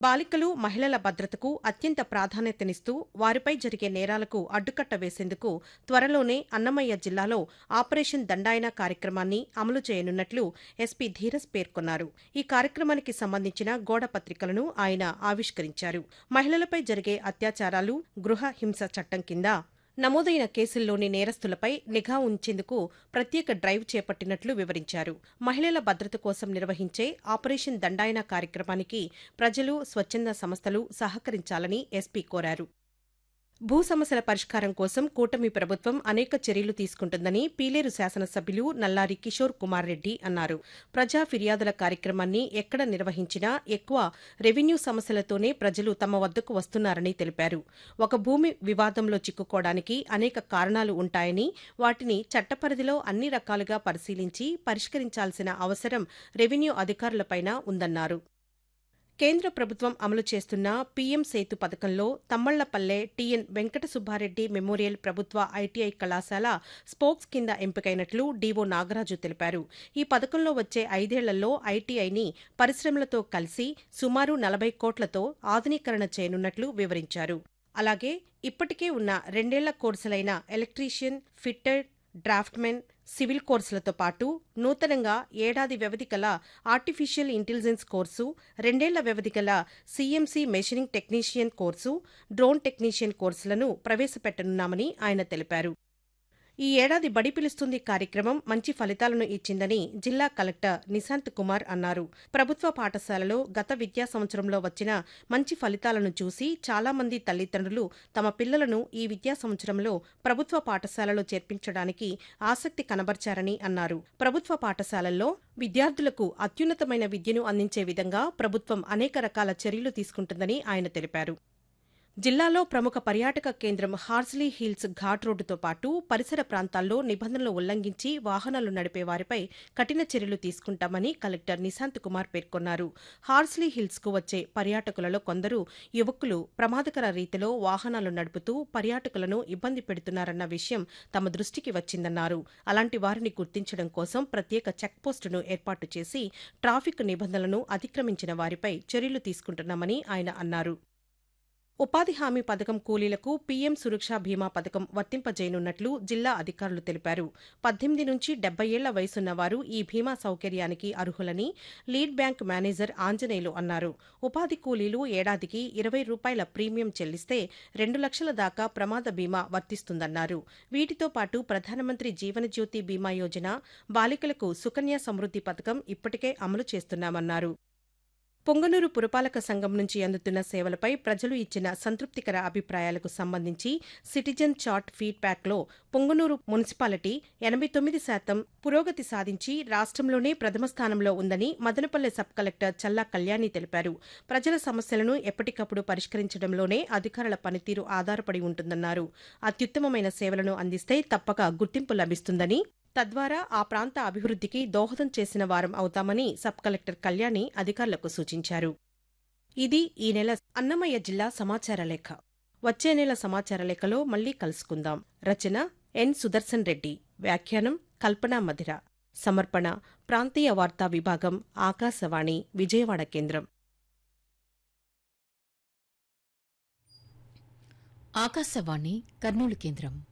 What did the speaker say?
బాలికలు మహిళల భద్రతకు అత్యంత ప్రాధాన్యతనిస్తూ వారిపై జరిగే నేరాలకు అడ్డుకట్ట వేసేందుకు త్వరలోనే అన్నమయ్య జిల్లాలో ఆపరేషన్ దండాయన కార్యక్రమాన్ని అమలు చేయనున్నట్లు ఎస్పీ ధీరజ్ పేర్కొన్నారు ఈ కార్యక్రమానికి సంబంధించిన గోడ పత్రికలను ఆయన ఆవిష్కరించారు మహిళలపై జరిగే అత్యాచారాలు గృహ హింస చట్టం కింద నమోదైన కేసుల్లోని నేరస్తులపై నిఘా ఉంచేందుకు ప్రత్యేక డ్రైవ్ చేపట్టినట్లు వివరించారు మహిళల భద్రత కోసం నిర్వహించే ఆపరేషన్ దండాయన కార్యక్రమానికి ప్రజలు స్వచ్ఛంద సంస్థలు సహకరించాలని ఎస్పీ కోరారు భూ సమస్యల పరిష్కారం కోసం కూటమి ప్రభుత్వం అనేక చర్యలు తీసుకుంటుందని పీలేరు శాసనసభ్యులు నల్లారి కిషోర్ కుమార్ రెడ్డి అన్నారు ప్రజా ఫిర్యాదుల కార్యక్రమాన్ని ఎక్కడ నిర్వహించినా ఎక్కువ రెవెన్యూ సమస్యలతోనే ప్రజలు తమ వద్దకు వస్తున్నారని తెలిపారు ఒక భూమి వివాదంలో చిక్కుకోవడానికి అనేక కారణాలు ఉంటాయని వాటిని చట్టపరిధిలో అన్ని రకాలుగా పరిశీలించి పరిష్కరించాల్సిన అవసరం రెవెన్యూ అధికారులపైన ఉందన్నారు కేంద్ర ప్రభుత్వం అమలు చేస్తున్న పీఎం సేతు పథకంలో తమ్మళ్లపల్లె టీఎన్ వెంకట సుబ్బారెడ్డి మెమోరియల్ ప్రభుత్వ ఐటీఐ కళాశాల స్పోక్స్ కింద ఎంపికైనట్లు డీవో నాగరాజు తెలిపారు ఈ పథకంలో వచ్చే ఐదేళ్లలో ఐటీఐని పరిశ్రమలతో కలిసి సుమారు నలభై కోట్లతో ఆధునీకరణ చేయనున్నట్లు వివరించారు అలాగే ఇప్పటికే ఉన్న రెండేళ్ల కోర్సులైన ఎలక్ట్రీషియన్ ఫిట్టర్ డ్రాఫ్ట్మెన్ సివిల్ కోర్సులతో పాటు నూతనంగా ఏడాది వ్యవధి గల ఆర్టిఫిషియల్ ఇంటెలిజెన్స్ కోర్సు రెండేళ్ల వ్యవధి గల CMC machining technician course drone technician కోర్సులను ప్రవేశపెట్టనున్నామని ఆయన తెలిపారు ఈ ఏడాది బడి పిలుస్తుంది కార్యక్రమం మంచి ఫలితాలను ఇచ్చిందని జిల్లా కలెక్టర్ నిశాంత్ కుమార్ అన్నారు ప్రభుత్వ పాఠశాలలో గత విద్యా సంవత్సరంలో వచ్చిన మంచి ఫలితాలను చూసి చాలా మంది తల్లిదండ్రులు తమ పిల్లలను ఈ విద్యా సంవత్సరంలో ప్రభుత్వ పాఠశాలలో చేర్పించడానికి ఆసక్తి కనబర్చారని అన్నారు ప్రభుత్వ పాఠశాలల్లో విద్యార్థులకు అత్యున్నతమైన విద్యను అందించే విధంగా ప్రభుత్వం అనేక రకాల చర్యలు తీసుకుంటుందని ఆయన తెలిపారు జిల్లాలో ప్రముఖ పర్యాటక కేంద్రం హార్స్లీ హిల్స్ ఘాట్ రోడ్డుతో పాటు పరిసర ప్రాంతాల్లో నిబంధనలు ఉల్లంఘించి వాహనాలు నడిపే వారిపై కఠిన చర్యలు తీసుకుంటామని కలెక్టర్ నిశాంత్ కుమార్ పేర్కొన్నారు హార్స్లీ హిల్స్ కు వచ్చే పర్యాటకులలో కొందరు యువకులు ప్రమాదకర రీతిలో వాహనాలు నడుపుతూ పర్యాటకులను ఇబ్బంది పెడుతున్నారన్న విషయం తమ దృష్టికి వచ్చిందన్నారు అలాంటి వారిని గుర్తించడం కోసం ప్రత్యేక చెక్పోస్టును ఏర్పాటు చేసి ట్రాఫిక్ నిబంధనలను అతిక్రమించిన వారిపై చర్యలు తీసుకుంటున్నామని ఆయన అన్నారు ఉపాధి హామీ పథకం కూలీలకు పీఎం సురక్ష బీమా పథకం వర్తింపజేయనున్నట్లు జిల్లా అధికారులు తెలిపారు పద్దెనిమిది నుంచి డెబ్బై ఏళ్ల వయసున్న వారు ఈ బీమా సౌకర్యానికి అర్హులని లీడ్ బ్యాంక్ మేనేజర్ ఆంజనేయులు అన్నారు ఉపాధి కూలీలు ఏడాదికి ఇరవై రూపాయల ప్రీమియం చెల్లిస్తే రెండు లక్షల దాకా ప్రమాద బీమా వర్తిస్తుందన్నారు వీటితో పాటు ప్రధానమంత్రి జీవనజ్యోతి బీమా యోజన బాలికలకు సుకన్య సమృద్ది పథకం ఇప్పటికే అమలు చేస్తున్నామన్నారు పొంగనూరు పురపాలక సంఘం నుంచి అందుతున్న సేవలపై ప్రజలు ఇచ్చిన సంతృప్తికర అభిప్రాయాలకు సంబంధించి సిటిజన్ చార్ట్ ఫీడ్బ్యాక్లో పొంగనూరు మున్సిపాలిటీ ఎనభై తొమ్మిది శాతం పురోగతి సాధించి రాష్ట్రంలోనే ప్రథమ స్థానంలో ఉందని మదనపల్లె సబ్ కలెక్టర్ చల్లా కళ్యాణి తెలిపారు ప్రజల సమస్యలను ఎప్పటికప్పుడు పరిష్కరించడంలోనే అధికారుల పనితీరు ఆధారపడి ఉంటుందన్నారు అత్యుత్తమమైన సేవలను అందిస్తే తప్పక గుర్తింపు లభిస్తుందని తద్వారా ఆ ప్రాంత అభివృద్ధికి దోహదం చేసిన వారం అవుతామని సబ్ కలెక్టర్ కళ్యాణి అధికారులకు సూచించారు ఇది ఈ నెల అన్నమయ్య జిల్లా సమాచార లేఖ వచ్చే నెల సమాచార లేఖలో మళ్లీ కలుసుకుందాం రచన ఎన్ సుదర్శన్ రెడ్డి వ్యాఖ్యానం కల్పనా మధిర సమర్పణ ప్రాంతీయ వార్తా విభాగం ఆకాశవాణి విజయవాడ కేంద్రం ఆకాశవాణి కర్నూలు కేంద్రం